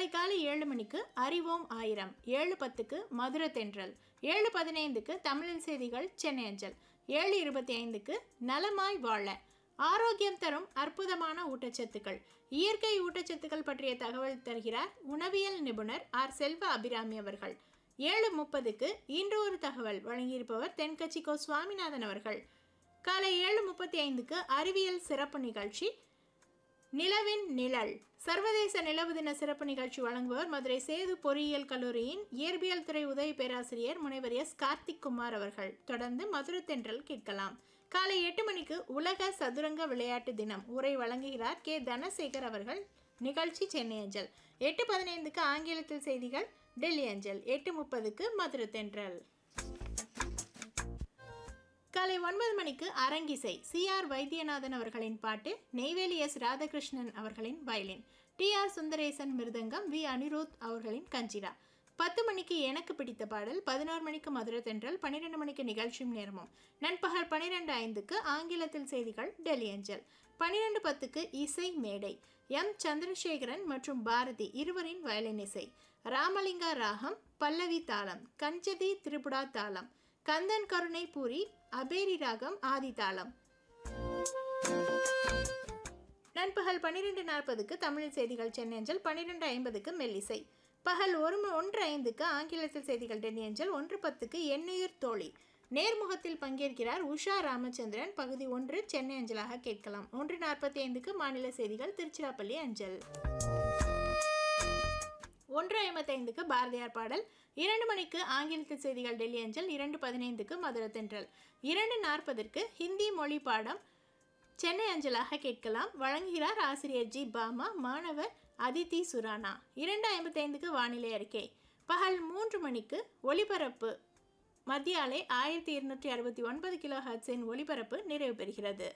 நாளை காலை ஏழு மணிக்கு அறிவோம் ஆயிரம் ஏழு பத்துக்கு மதுர தென்றல் ஏழு பதினைந்துக்கு தமிழில் செய்திகள் சென்னை அஞ்சல் ஏழு இருபத்தி ஐந்துக்கு நலமாய் வாழ ஆரோக்கியம் தரும் அற்புதமான ஊட்டச்சத்துக்கள் இயற்கை ஊட்டச்சத்துக்கள் பற்றிய தகவல் தருகிறார் உணவியல் நிபுணர் ஆர் செல்வ அபிராமி அவர்கள் ஏழு முப்பதுக்கு இன்று ஒரு தகவல் வழங்கியிருப்பவர் தென்கட்சி கோ சுவாமிநாதன் அவர்கள் காலை ஏழு முப்பத்தி ஐந்துக்கு அறிவியல் சிறப்பு நிகழ்ச்சி நிலவின் நிழல் சர்வதேச நிலவு தின சிறப்பு நிகழ்ச்சி வழங்குபவர் மதுரை சேது பொறியியல் கல்லூரியின் இயற்பியல் துறை உதவி பேராசிரியர் முனைவர் எஸ் கார்த்திக் குமார் அவர்கள் தொடர்ந்து மதுரை தென்றல் கேட்கலாம் காலை எட்டு மணிக்கு உலக சதுரங்க விளையாட்டு தினம் உரை வழங்குகிறார் கே தனசேகர் அவர்கள் நிகழ்ச்சி சென்னை அஞ்சல் எட்டு பதினைந்துக்கு ஆங்கிலத்தில் செய்திகள் டெல்லி அஞ்சல் எட்டு முப்பதுக்கு மதுரை தென்றல் காலை ஒன்பது மணிக்கு அரங்கிசை சி ஆர் வைத்தியநாதன் அவர்களின் பாட்டு நெய்வேலி எஸ் ராதாகிருஷ்ணன் அவர்களின் violin T R Sundaresan mridangam V Anirudh அவர்களின் கஞ்சிரா பத்து மணிக்கு எனக்கு பிடித்த பாடல் பதினோரு மணிக்கு மதுரை தென்றல் பன்னிரெண்டு மணிக்கு நிகழ்ச்சியும் நேரமும் நண்பகல் பன்னிரெண்டு ஐந்துக்கு ஆங்கிலத்தில் செய்திகள் டெல்லி அஞ்சல் பன்னிரெண்டு பத்துக்கு இசை மேடை எம் சந்திரசேகரன் மற்றும் பாரதி இருவரின் வயலின் இசை ராமலிங்கா ராகம் பல்லவி தாளம் கஞ்சதி திரிபுடா தாளம் கந்தன் கருணை பூரி அபேரி ராகம் ஆதி தாளம் நண்பகல் பன்னிரெண்டு நாற்பதுக்கு தமிழ் செய்திகள் சென்னை அஞ்சல் பன்னிரெண்டு ஐம்பதுக்கு மெல்லிசை பகல் ஒரு ம- ஒன்று ஐந்துக்கு ஆங்கிலத்தில் செய்திகள் டெல்லி அஞ்சல் ஒன்று பத்துக்கு எண்ணுயிர் தோழி நேர்முகத்தில் பங்கேற்கிறார் உஷா ராமச்சந்திரன் பகுதி ஒன்று சென்னை அஞ்சலாக கேட்கலாம் ஒன்று நாற்பத்தி ஐந்துக்கு மாநில செய்திகள் திருச்சிராப்பள்ளி அஞ்சல் ஒன்று ஐம்பத்தைந்துக்கு பாரதியார் பாடல் இரண்டு மணிக்கு ஆங்கிலத்தில் செய்திகள் டெல்லி அஞ்சல் இரண்டு பதினைந்துக்கு மதுரை தென்றல் இரண்டு நாற்பதற்கு ஹிந்தி மொழி பாடம் சென்னை அஞ்சலாக கேட்கலாம் வழங்குகிறார் ஆசிரியர் ஜி பாமா மாணவர் அதிதி சுரானா இரண்டு ஐம்பத்தைந்துக்கு வானிலை அறிக்கை பகல் மூன்று மணிக்கு ஒலிபரப்பு மத்திய அலை ஆயிரத்தி இருநூற்றி அறுபத்தி ஒன்பது கிலோ ஹர்ட்ஸின் ஒலிபரப்பு நிறைவு பெறுகிறது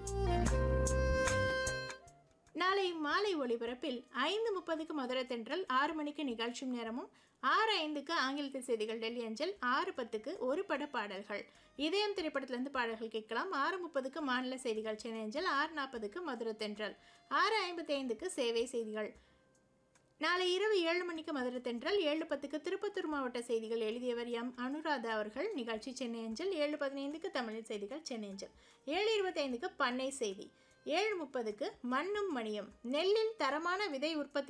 நாளை மாலை ஒளிபரப்பில் ஐந்து முப்பதுக்கு மதுரை தென்றல் ஆறு மணிக்கு நிகழ்ச்சியும் நேரமும் ஆறு ஐந்துக்கு ஆங்கிலத்தில் செய்திகள் டெல்லி அஞ்சல் ஆறு பத்துக்கு ஒரு பட பாடல்கள் இதயம் திரைப்படத்திலிருந்து பாடல்கள் கேட்கலாம் ஆறு முப்பதுக்கு மாநில செய்திகள் சென்னை அஞ்சல் ஆறு நாற்பதுக்கு மதுரை தென்றல் ஆறு ஐம்பத்தி ஐந்துக்கு சேவை செய்திகள் நாளை இரவு ஏழு மணிக்கு மதுரை தென்றல் ஏழு பத்துக்கு திருப்பத்தூர் மாவட்ட செய்திகள் எழுதியவர் எம் அனுராதா அவர்கள் நிகழ்ச்சி சென்னை அஞ்சல் ஏழு பதினைந்துக்கு தமிழ் செய்திகள் சென்னை அஞ்சல் ஏழு இருபத்தைந்துக்கு பண்ணை செய்தி ஏழு முப்பதுக்கு மண்ணும் மணியும் நெல்லில் தரமான விதை உற்பத்தி